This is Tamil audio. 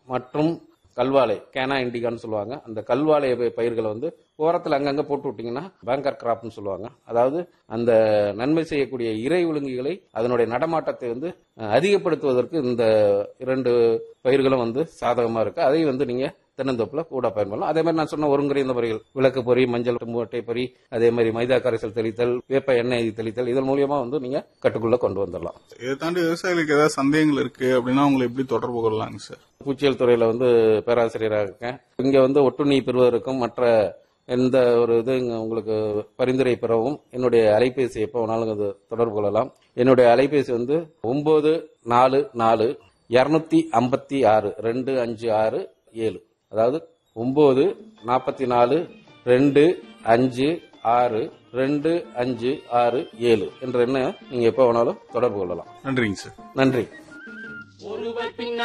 மற்றும் கல்வாழை கேனா இண்டிகான்னு சொல்லுவாங்க அந்த கல்வாழை ப- பயிர்களை வந்து ஓரத்தில் அங்கங்க போட்டு விட்டீங்கன்னா பேங்கர் கிராப்னு சொல்லுவாங்க அதாவது அந்த நன்மை செய்யக்கூடிய இறை விழுங்கிகளை அதனுடைய நடமாட்டத்தை வந்து அஹ், அதிகப்படுத்துவதற்கு இந்த இரண்டு பயிர்களும் வந்து சாதகமா இருக்கு அதை வந்து நீங்க தென்னந்தோப்புல கூட பயன்படலாம் அதே மாதிரி நான் சொன்ன ஒருங்கிணைந்த முறைகள் விளக்கு பொறி மஞ்சள் மூட்டை பொறி அதே மாதிரி மைதா கரைசல் தெளித்தல் வேப்ப எண்ணெய் தெளித்தல் இதன் மூலியமா வந்து நீங்க கட்டுக்குள்ள கொண்டு வந்துடலாம் இதை தாண்டி விவசாயிகளுக்கு ஏதாவது சந்தேகங்கள் இருக்கு அப்படின்னா உங்களை எப்படி தொடர்பு கொள்ளலாங்க சார் பூச்சியல் துறையில வந்து பேராசிரியராக இருக்கேன் இங்க வந்து ஒட்டுண்ணி பெறுவதற்கும் மற்ற எந்த ஒரு இது இங்க உங்களுக்கு பரிந்துரை பெறவும் என்னுடைய அலைபேசி எப்போ வேணாலும் அது தொடர்பு கொள்ளலாம் என்னுடைய அலைபேசி வந்து ஒன்பது நாலு நாலு இருநூத்தி ஐம்பத்தி ஆறு ரெண்டு அஞ்சு ஆறு ஏழு அதாவது ஒன்பது நாற்பத்தி நாலு ரெண்டு அஞ்சு ஆறு ரெண்டு அஞ்சு ஆறு ஏழு என்ற எண்ணை நீங்க எப்போ வேணாலும் தொடர்பு கொள்ளலாம் நன்றிங்க சார் நன்றி ஒருவர் பின்னால்